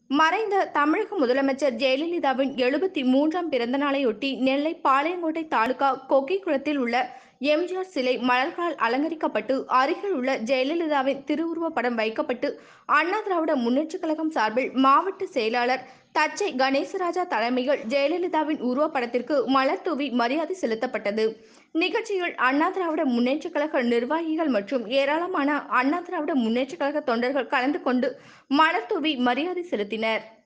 மறைந்த தமிழக முதலமைச்சர் ஜெயலலிதாவின் எழுபத்தி மூன்றாம் பிறந்த நாளையொட்டி நெல்லை பாளையங்கோட்டை தாலுகா கொக்கிக்குளத்தில் உள்ள எம்ஜிஆர் சிலை மலர்களால் அலங்கரிக்கப்பட்டு அருகில் உள்ள ஜெயலலிதாவின் திருவுருவப் படம் வைக்கப்பட்டு அண்ணா திராவிட முன்னேற்றக் கழகம் சார்பில் மாவட்ட செயலாளர் தச்சை கணேசராஜா தலைமையில் ஜெயலலிதாவின் உருவப்படத்திற்கு மலர் தூவி மரியாதை செலுத்தப்பட்டது நிகழ்ச்சியில் அண்ணா திராவிட முன்னேற்றக் கழக நிர்வாகிகள் மற்றும் ஏராளமான அண்ணா திராவிட முன்னேற்றக் கழக தொண்டர்கள் கலந்து கொண்டு மலர் தூவி மரியாதை செலுத்தினர்